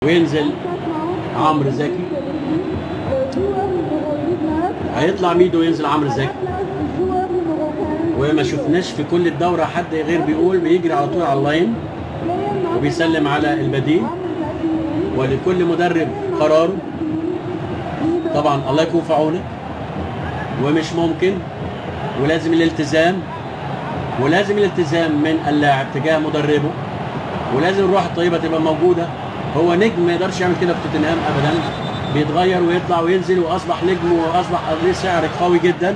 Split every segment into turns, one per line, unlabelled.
وينزل عمرو زكي هيطلع ميدو وينزل عمرو زكي وما شفناش في كل الدوره حد غير بيقول بيجري على طول على اللاين وبيسلم على البديل ولكل مدرب قراره طبعا الله يكون في عونه ومش ممكن ولازم الالتزام ولازم الالتزام من اللاعب تجاه مدربه ولازم الروح الطيبه تبقى موجوده هو نجم ما يقدرش يعمل كده في توتنهام ابدا بيتغير ويطلع وينزل واصبح نجم واصبح ليه سعر قوي جدا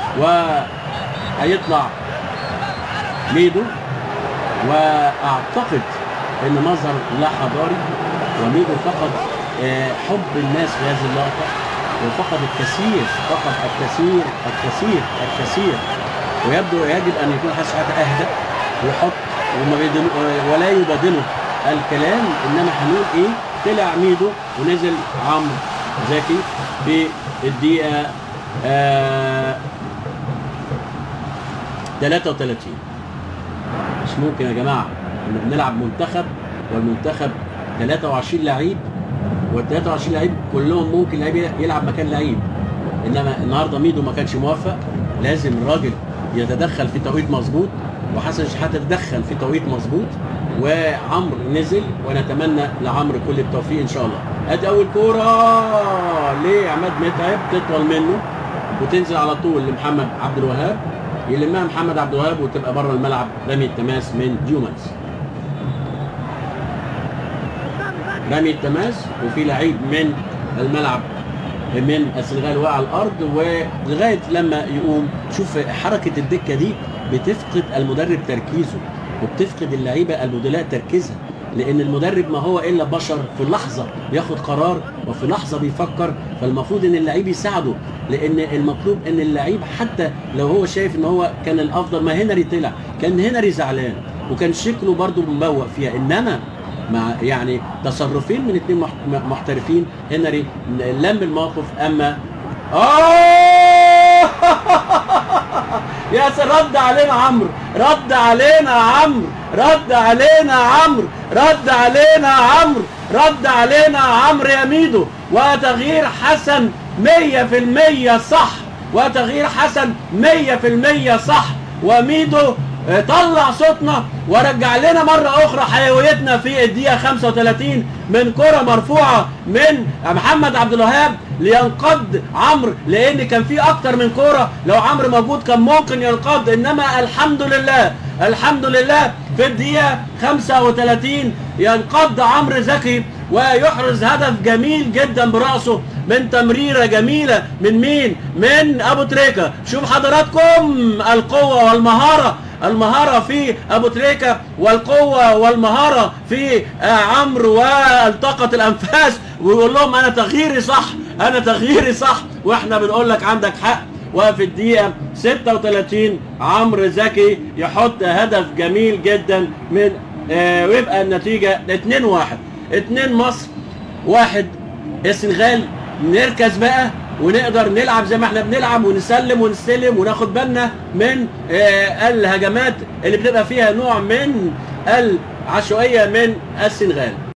وهيطلع ميدو واعتقد ان مظهر لا حضاري وميدو فقد آه، حب الناس في هذه اللقطه وفقد الكثير فقد الكثير الكثير الكثير ويبدو يجب ان يكون حاسس حتى اهدى ويحط وما بيدن ولا يبادله الكلام انما هنقول ايه طلع ميدو ونزل عمرو زكي في الدقيقه آه 33 مش ممكن يا جماعه ان بنلعب منتخب والمنتخب 23 لعيب وال 23 لعيب كلهم ممكن لعيب يلعب مكان لعيب انما النهارده ميدو ما كانش موفق لازم الراجل يتدخل في توقيت مظبوط وحسن شحاته تدخل في توقيت مظبوط وعمرو نزل ونتمنى لعمرو كل التوفيق ان شاء الله ادي اول كوره لعماد متعب تطول منه وتنزل على طول لمحمد عبد الوهاب يلمها محمد عبد الوهاب وتبقى بره الملعب رمي التماس من ديومانز رمي التماس وفي لعيب من الملعب من السنغال وقع على الارض ولغايه لما يقوم شوف حركه الدكه دي بتفقد المدرب تركيزه وبتفقد اللعيبه البدلاء تركيزها لان المدرب ما هو الا بشر في لحظه بياخد قرار وفي لحظه بيفكر فالمفروض ان اللعيب يساعده لان المطلوب ان اللعيب حتى لو هو شايف ان هو كان الافضل ما هنري طلع كان هنري زعلان وكان شكله برضه مبوق فيها انما مع يعني تصرفين من اثنين محت- محترفين هنري لم الموقف اما اه يا سر رد علينا عمرو رد علينا عمرو رد علينا عمرو رد علينا عمرو رد علينا عمرو يا ميدو وتغيير حسن 100% صح وتغيير حسن 100% صح وميدو آه، طلع صوتنا ورجع لنا مرة أخرى حيويتنا في الدقيقة 35 من كرة مرفوعة من محمد عبد الوهاب لينقض عمرو لأن كان في أكتر من كرة لو عمرو موجود كان ممكن ينقض إنما الحمد لله الحمد لله في الدقيقة 35 ينقض عمرو زكي ويحرز هدف جميل جدا برأسه من تمريرة جميلة من مين؟ من أبو تريكة شوف حضراتكم القوة والمهارة المهارة في أبو تريكة والقوة والمهارة في آه، عمرو والتقط الأنفاس ويقول لهم أنا تغييري صح أنا تغييري صح وإحنا بنقول لك عندك حق وفي الدقيقة 36 عمرو زكي يحط هدف جميل جدا من آه، ويبقى النتيجة 2 1 2 مصر واحد السنغال نركز بقى ونقدر نلعب زي ما احنا بنلعب ونسلم ونستلم وناخد بالنا من آه، الهجمات اللي بتبقى فيها نوع من العشوائية من السنغال